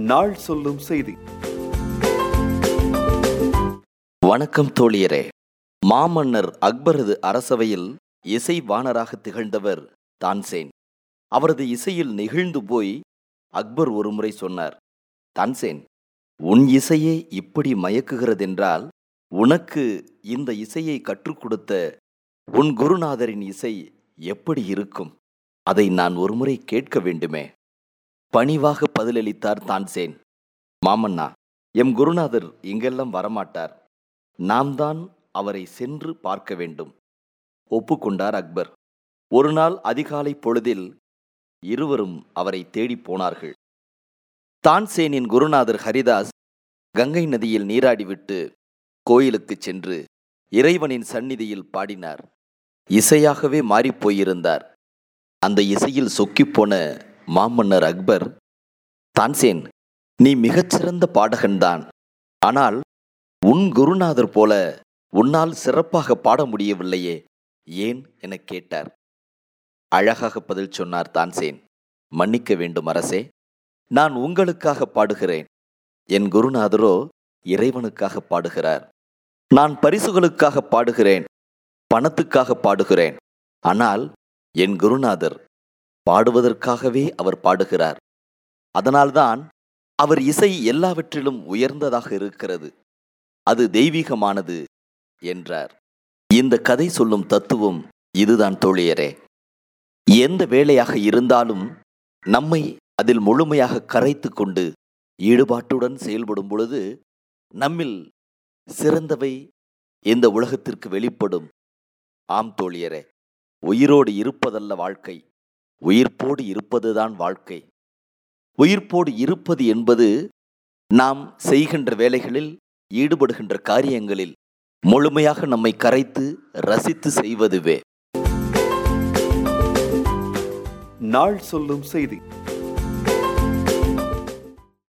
நாள் சொல்லும் செய்தி வணக்கம் தோழியரே மாமன்னர் அக்பரது அரசவையில் இசை வாணராக திகழ்ந்தவர் தான்சேன் அவரது இசையில் நெகிழ்ந்து போய் அக்பர் ஒருமுறை சொன்னார் தான்சேன் உன் இசையே இப்படி மயக்குகிறதென்றால் உனக்கு இந்த இசையை கற்றுக் கொடுத்த உன் குருநாதரின் இசை எப்படி இருக்கும் அதை நான் ஒருமுறை கேட்க வேண்டுமே பணிவாக பதிலளித்தார் தான்சேன் மாமன்னா எம் குருநாதர் இங்கெல்லாம் வரமாட்டார் நாம் தான் அவரை சென்று பார்க்க வேண்டும் ஒப்புக்கொண்டார் அக்பர் ஒரு நாள் அதிகாலை பொழுதில் இருவரும் அவரை தேடிப் போனார்கள் தான்சேனின் குருநாதர் ஹரிதாஸ் கங்கை நதியில் நீராடிவிட்டு கோயிலுக்குச் சென்று இறைவனின் சந்நிதியில் பாடினார் இசையாகவே மாறிப்போயிருந்தார் அந்த இசையில் சொக்கிப்போன மாமன்னர் அக்பர் தான்சேன் நீ மிகச்சிறந்த பாடகன்தான் ஆனால் உன் குருநாதர் போல உன்னால் சிறப்பாக பாட முடியவில்லையே ஏன் எனக் கேட்டார் அழகாக பதில் சொன்னார் தான்சேன் மன்னிக்க வேண்டும் அரசே நான் உங்களுக்காக பாடுகிறேன் என் குருநாதரோ இறைவனுக்காக பாடுகிறார் நான் பரிசுகளுக்காக பாடுகிறேன் பணத்துக்காக பாடுகிறேன் ஆனால் என் குருநாதர் பாடுவதற்காகவே அவர் பாடுகிறார் அதனால்தான் அவர் இசை எல்லாவற்றிலும் உயர்ந்ததாக இருக்கிறது அது தெய்வீகமானது என்றார் இந்த கதை சொல்லும் தத்துவம் இதுதான் தோழியரே எந்த வேலையாக இருந்தாலும் நம்மை அதில் முழுமையாக கரைத்து கொண்டு ஈடுபாட்டுடன் செயல்படும் பொழுது நம்மில் சிறந்தவை இந்த உலகத்திற்கு வெளிப்படும் ஆம் தோழியரே உயிரோடு இருப்பதல்ல வாழ்க்கை உயிர்ப்போடு இருப்பதுதான் வாழ்க்கை உயிர்ப்போடு இருப்பது என்பது நாம் செய்கின்ற வேலைகளில் ஈடுபடுகின்ற காரியங்களில் முழுமையாக நம்மை கரைத்து ரசித்து செய்வதுவே நாள் சொல்லும் செய்தி